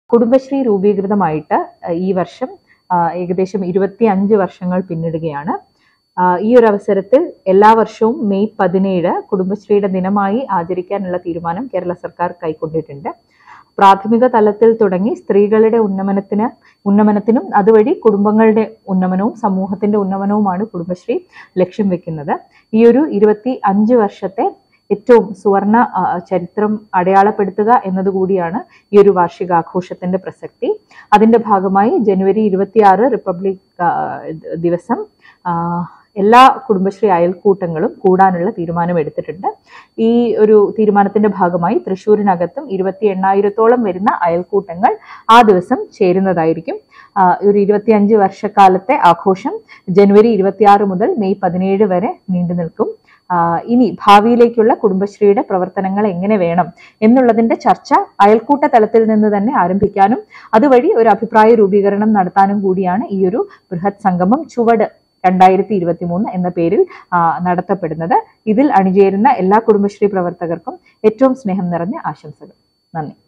കുടുംബശ്രീ രൂപീകൃതമായിട്ട് ആ, ഈ വർഷം ആ, ഏകദേശം ഇരുപത്തി അഞ്ച് വർഷങ്ങൾ പിന്നിടുകയാണ് ആ, ഈ ഒരു അവസരത്തിൽ എല്ലാ വർഷവും മെയ് പതിനേഴ് കുടുംബശ്രീയുടെ ദിനമായി ആചരിക്കാനുള്ള തീരുമാനം കേരള സർക്കാർ കൈക്കൊണ്ടിട്ടുണ്ട് പ്രാഥമിക തലത്തിൽ തുടങ്ങി സ്ത്രീകളുടെ ഉന്നമനത്തിന് ഉന്നമനത്തിനും അതുവഴി കുടുംബങ്ങളുടെ ഉന്നമനവും സമൂഹത്തിന്റെ ഉന്നമനവുമാണ് കുടുംബശ്രീ ലക്ഷ്യം വെക്കുന്നത് ഈ ഒരു ഇരുപത്തി അഞ്ച് വർഷത്തെ ഏറ്റവും സുവർണ ആ, ചരിത്രം അടയാളപ്പെടുത്തുക എന്നതുകൂടിയാണ് ഈ ഒരു വാർഷികാഘോഷത്തിന്റെ പ്രസക്തി അതിന്റെ ഭാഗമായി ജനുവരി ഇരുപത്തിയാറ് റിപ്പബ്ലിക് ആ, ദിവസം ആ, എല്ലാ കുടുംബശ്രീ അയൽക്കൂട്ടങ്ങളും കൂടാനുള്ള തീരുമാനം എടുത്തിട്ടുണ്ട് ഈ ഒരു തീരുമാനത്തിന്റെ ഭാഗമായി തൃശ്ശൂരിനകത്തും ഇരുപത്തി എണ്ണായിരത്തോളം വരുന്ന അയൽക്കൂട്ടങ്ങൾ ആ ദിവസം ചേരുന്നതായിരിക്കും ആ, ഒരു ഇരുപത്തിയഞ്ച് വർഷക്കാലത്തെ ആഘോഷം ജനുവരി ഇരുപത്തിയാറ് മുതൽ മെയ് പതിനേഴ് വരെ നീണ്ടു നിൽക്കും ആ, ഇനി ഭാവിയിലേക്കുള്ള കുടുംബശ്രീയുടെ പ്രവർത്തനങ്ങൾ എങ്ങനെ വേണം എന്നുള്ളതിന്റെ ചർച്ച അയൽക്കൂട്ട തലത്തിൽ നിന്ന് തന്നെ ആരംഭിക്കാനും അതുവഴി ഒരു അഭിപ്രായ രൂപീകരണം നടത്താനും കൂടിയാണ് ഈ ഒരു ബൃഹത് സംഗമം ചുവട് രണ്ടായിരത്തി ഇരുപത്തി മൂന്ന് എന്ന പേരിൽ ആ, നടത്തപ്പെടുന്നത് ഇതിൽ അണിചേരുന്ന എല്ലാ കുടുംബശ്രീ പ്രവർത്തകർക്കും ഏറ്റവും സ്നേഹം നിറഞ്ഞ ആശംസകൾ നന്ദി